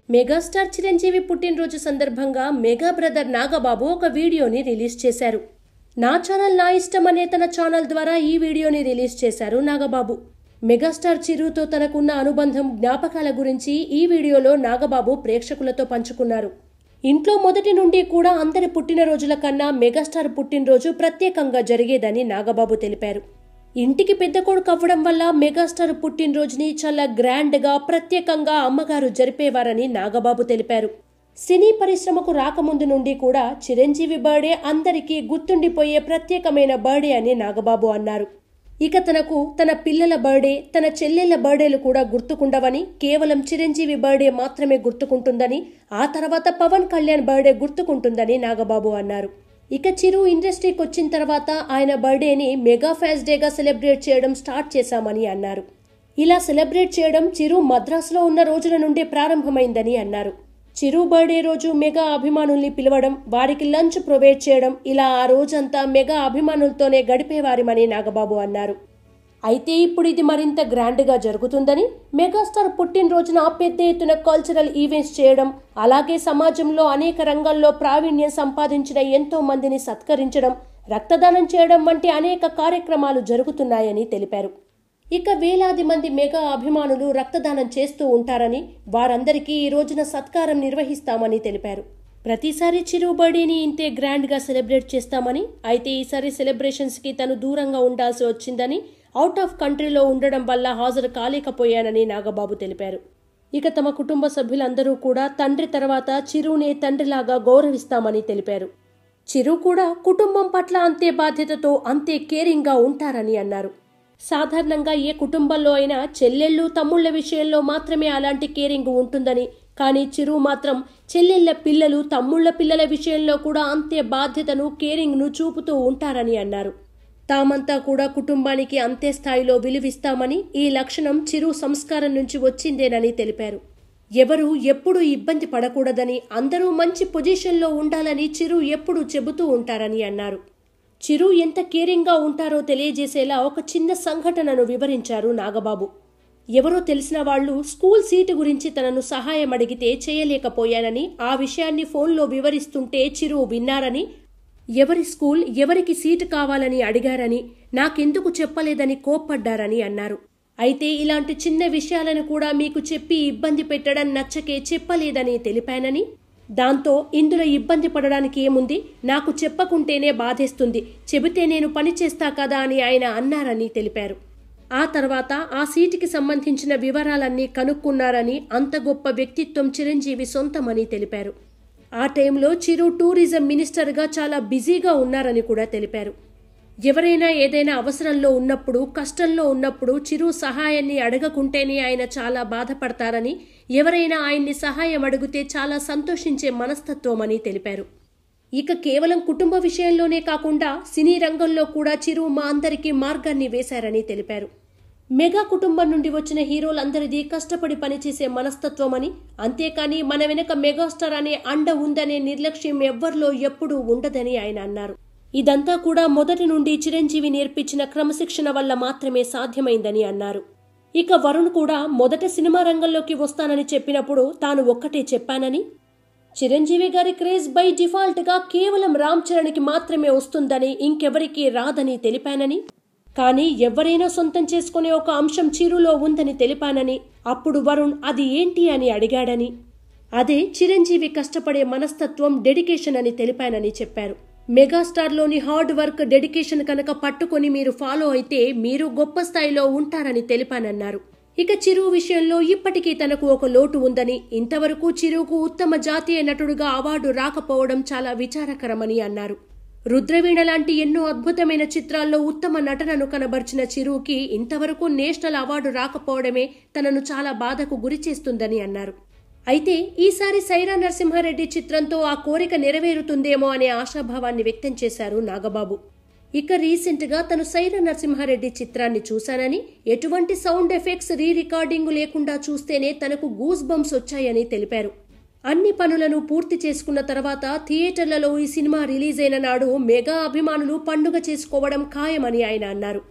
megastar Chiranjeevi పుట్టినరోజు సందర్భంగా mega brother Nagababu ఒక వీడియోని రిలీజ్ చేశారు నా ఛానల్ నా ఇష్టం అనే తన ఛానల్ ద్వారా ఈ వీడియోని రిలీజ్ చేశారు నాగబాబు మెగాస్టార్ చిరుతో తనకున్న అనుబంధం జ్ఞాపకాల గురించి ఈ వీడియోలో నాగబాబు ప్రేక్షకులతో పంచుకున్నారు ఇంట్లో మొదటి నుండి కూడా అందరి పుట్టినరోజుల కన్నా మెగాస్టార్ పుట్టినరోజు ప్రత్యేకంగా జరిగేదని నాగబాబు తెలిపారు ఇంటికి పెద్ద కొడుకు అవ్వడం వల్ల మెగాస్టార్ పుట్టినరోజుని చాలా గ్రాండ్గా ప్రత్యేకంగా అమ్మగారు జరిపేవారని నాగబాబు తెలిపారు సినీ పరిశ్రమకు రాకముందు నుండి కూడా చిరంజీవి బర్త్డే అందరికీ గుర్తుండిపోయే ప్రత్యేకమైన బర్త్డే అని నాగబాబు అన్నారు ఇక తనకు తన పిల్లల బర్త్డే తన చెల్లెళ్ల బర్త్డేలు కూడా గుర్తుకుండవని కేవలం చిరంజీవి బర్త్డే మాత్రమే గుర్తుకుంటుందని ఆ తర్వాత పవన్ కళ్యాణ్ బర్త్డే గుర్తుకుంటుందని నాగబాబు అన్నారు ఇక చిరు ఇండస్ట్రీకి వచ్చిన తర్వాత ఆయన బర్త్డేని మెగా ఫ్యాన్స్ డేగా సెలబ్రేట్ చేయడం స్టార్ట్ చేశామని అన్నారు ఇలా సెలబ్రేట్ చేయడం చిరు మద్రాసులో ఉన్న రోజుల నుండే ప్రారంభమైందని అన్నారు చిరు బర్త్డే రోజు మెగా అభిమానుల్ని పిలవడం వారికి లంచ్ ప్రొవైడ్ చేయడం ఇలా ఆ రోజంతా మెగా అభిమానులతోనే గడిపేవారిమని నాగబాబు అన్నారు అయితే ఇప్పుడు ఇది మరింత గ్రాండ్గా జరుగుతుందని మెగాస్టార్ పుట్టినరోజున పెద్ద ఎత్తున కల్చరల్ ఈవెంట్స్ చేయడం అలాగే సమాజంలో అనేక రంగాల్లో ప్రావీణ్యం సంపాదించిన ఎంతో మందిని సత్కరించడం రక్తదానం చేయడం వంటి అనేక కార్యక్రమాలు జరుగుతున్నాయని తెలిపారు ఇక వేలాది మంది మెగా అభిమానులు రక్తదానం చేస్తూ ఉంటారని వారందరికీ ఈ రోజున సత్కారం నిర్వహిస్తామని తెలిపారు ప్రతిసారి చిరు బర్త్డేని ఇంతే గ్రాండ్గా సెలబ్రేట్ చేస్తామని అయితే ఈసారి సెలబ్రేషన్స్కి తను దూరంగా ఉండాల్సి వచ్చిందని అవుట్ ఆఫ్ కంట్రీలో ఉండడం వల్ల హాజరు కాలేకపోయానని నాగబాబు తెలిపారు ఇక తమ కుటుంబ సభ్యులందరూ కూడా తండ్రి తర్వాత చిరునే తండ్రిలాగా గౌరవిస్తామని తెలిపారు చిరు కూడా కుటుంబం పట్ల అంతే బాధ్యతతో అంతే కేరింగ్గా ఉంటారని అన్నారు సాధారణంగా ఏ కుటుంబంలో అయినా చెల్లెళ్ళు తమ్ముళ్ల విషయంలో మాత్రమే అలాంటి కేరింగ్ ఉంటుందని కానీ చిరు మాత్రం చెల్లెళ్ల పిల్లలు తమ్ముళ్ల పిల్లల విషయంలో కూడా అంతే బాధ్యతను కేరింగ్ను చూపుతూ ఉంటారని అన్నారు తామంతా కూడా కుటుంబానికి అంతే స్థాయిలో విలువిస్తామని ఈ లక్షణం చిరు సంస్కారం నుంచి వచ్చిందేనని తెలిపారు ఎవరు ఎప్పుడు ఇబ్బంది పడకూడదని అందరూ మంచి పొజిషన్లో ఉండాలని చిరు ఎప్పుడూ చెబుతూ ఉంటారని అన్నారు చిరు ఎంత కేరింగ్గా ఉంటారో తెలియజేసేలా ఒక చిన్న సంఘటనను వివరించారు నాగబాబు ఎవరో తెలిసిన వాళ్ళు స్కూల్ సీటు గురించి తనను సహాయం అడిగితే చేయలేకపోయానని ఆ విషయాన్ని ఫోన్లో వివరిస్తుంటే చిరు విన్నారని ఎవరి స్కూల్ ఎవరికి సీటు కావాలని అడిగారని నాకెందుకు చెప్పలేదని కోప్పడ్డారని అన్నారు అయితే ఇలాంటి చిన్న విషయాలను కూడా మీకు చెప్పి ఇబ్బంది పెట్టడం నచ్చకే చెప్పలేదని తెలిపానని దాంతో ఇందులో ఇబ్బంది పడడానికి ఏముంది నాకు చెప్పకుంటేనే బాధేస్తుంది చెబితే నేను పని చేస్తా కదా అని ఆయన అన్నారని తెలిపారు ఆ తర్వాత ఆ సీటుకి సంబంధించిన వివరాలన్నీ కనుక్కున్నారని అంత గొప్ప వ్యక్తిత్వం చిరంజీవి సొంతమని తెలిపారు ఆ టైంలో చిరు టూరిజం మినిస్టర్గా చాలా బిజీగా ఉన్నారని కూడా తెలిపారు ఎవరైనా ఏదైనా అవసరంలో ఉన్నప్పుడు కష్టంలో ఉన్నప్పుడు చిరు సహాయాన్ని అడగకుంటేనే ఆయన చాలా బాధపడతారని ఎవరైనా ఆయన్ని సహాయం అడిగితే చాలా సంతోషించే మనస్తత్వం అని తెలిపారు ఇక కేవలం కుటుంబ విషయంలోనే కాకుండా సినీ రంగంలో కూడా చిరు మా అందరికీ మార్గాన్ని వేశారని తెలిపారు మెగా కుటుంబం నుండి వచ్చిన హీరోలందరిది కష్టపడి పనిచేసే మనస్తత్వమని అంతేకాని మన వెనక మెగాస్టార్ అనే అండ ఉందనే నిర్లక్ష్యం ఎవ్వరిలో ఎప్పుడూ ఉండదని ఆయన అన్నారు ఇదంతా కూడా మొదటి నుండి చిరంజీవి నేర్పించిన క్రమశిక్షణ వల్ల మాత్రమే సాధ్యమైందని అన్నారు ఇక వరుణ్ కూడా మొదట సినిమా రంగంలోకి వస్తానని చెప్పినప్పుడు తాను ఒక్కటే చెప్పానని చిరంజీవి గారి క్రేజ్ బై డిఫాల్ట్ గా కేవలం రామ్ చరణ్కి మాత్రమే వస్తుందని ఇంకెవరికీ రాదని తెలిపానని కానీ ఎవరైనా సొంతం చేసుకునే ఒక అంశం చిరులో ఉందని తెలిపానని అప్పుడు వరుణ్ అది ఏంటి అని అడిగాడని అదే చిరంజీవి కష్టపడే మనస్తత్వం డెడికేషన్ అని తెలిపానని చెప్పారు మెగాస్టార్లోని హార్డ్ వర్క్ డెడికేషన్ కనుక పట్టుకొని మీరు ఫాలో అయితే మీరు గొప్ప స్థాయిలో ఉంటారని తెలిపానన్నారు ఇక చిరు విషయంలో ఇప్పటికీ తనకు ఒక లోటు ఉందని ఇంతవరకు చిరుకు ఉత్తమ జాతీయ నటుడుగా అవార్డు రాకపోవడం చాలా విచారకరమని అన్నారు రుద్రవీణ లాంటి ఎన్నో అద్భుతమైన చిత్రాల్లో ఉత్తమ నటనను కనబర్చిన చిరుకి ఇంతవరకు నేషనల్ అవార్డు రాకపోవడమే తనను చాలా బాధకు గురిచేస్తుందని అన్నారు అయితే ఈసారి సైరా నరసింహారెడ్డి చిత్రంతో ఆ కోరిక నెరవేరుతుందేమో అనే ఆశాభావాన్ని వ్యక్తం చేశారు నాగబాబు ఇక రీసెంట్ గా తను సైరా నరసింహారెడ్డి చిత్రాన్ని చూశానని ఎటువంటి సౌండ్ ఎఫెక్ట్స్ రీ రికార్డింగ్ లేకుండా చూస్తేనే తనకు గూస్ బంప్స్ వచ్చాయని తెలిపారు అన్ని పనులను పూర్తి చేసుకున్న తర్వాత థియేటర్లలో ఈ సినిమా రిలీజ్ అయిన నాడు మెగా అభిమానులు పండుగ చేసుకోవడం ఖాయమని ఆయన అన్నారు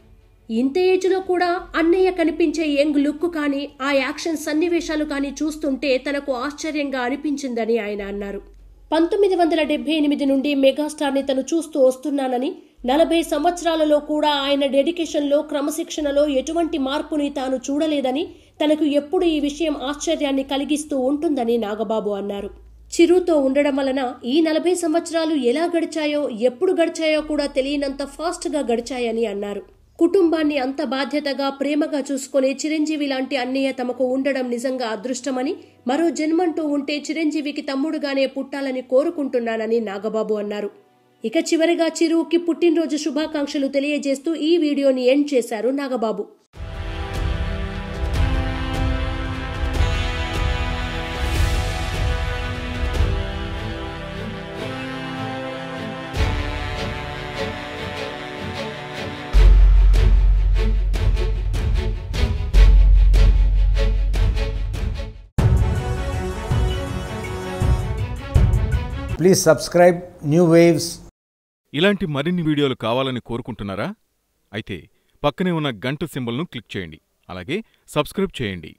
ఇంత ఏజ్లో కూడా అన్నయ్య కనిపించే యంగ్ లుక్ కానీ ఆ యాక్షన్ సన్నివేశాలు కానీ చూస్తుంటే తనకు ఆశ్చర్యంగా అనిపించిందని ఆయన అన్నారు పంతొమ్మిది వందల డెబ్బై ఎనిమిది నుండి మెగాస్టార్ని తను చూస్తూ వస్తున్నానని నలభై సంవత్సరాలలో కూడా ఆయన డెడికేషన్లో క్రమశిక్షణలో ఎటువంటి మార్పుని తాను చూడలేదని తనకు ఎప్పుడు ఈ విషయం ఆశ్చర్యాన్ని కలిగిస్తూ ఉంటుందని నాగబాబు అన్నారు చిరుతో ఉండడం వలన ఈ నలభై సంవత్సరాలు ఎలా గడిచాయో ఎప్పుడు గడిచాయో కూడా తెలియనంత ఫాస్ట్గా గడిచాయని అన్నారు కుటుంబాన్ని అంత బాధ్యతగా ప్రేమగా చూసుకునే చిరంజీవి లాంటి అన్నయ్య తమకు ఉండడం నిజంగా అదృష్టమని మరో జన్మంటూ ఉంటే చిరంజీవికి తమ్ముడుగానే పుట్టాలని కోరుకుంటున్నానని నాగబాబు అన్నారు ఇక చివరిగా చిరుకి పుట్టినరోజు శుభాకాంక్షలు తెలియజేస్తూ ఈ వీడియోని ఎండ్ చేశారు Nagababu Please subscribe New Waves ఇలాంటి మరిన్ని వీడియోలు కావాలని కోరుకుంటున్నారా అయితే పక్కనే ఉన్న గంట సింబల్ను క్లిక్ చేయండి అలాగే సబ్స్క్రైబ్ చేయండి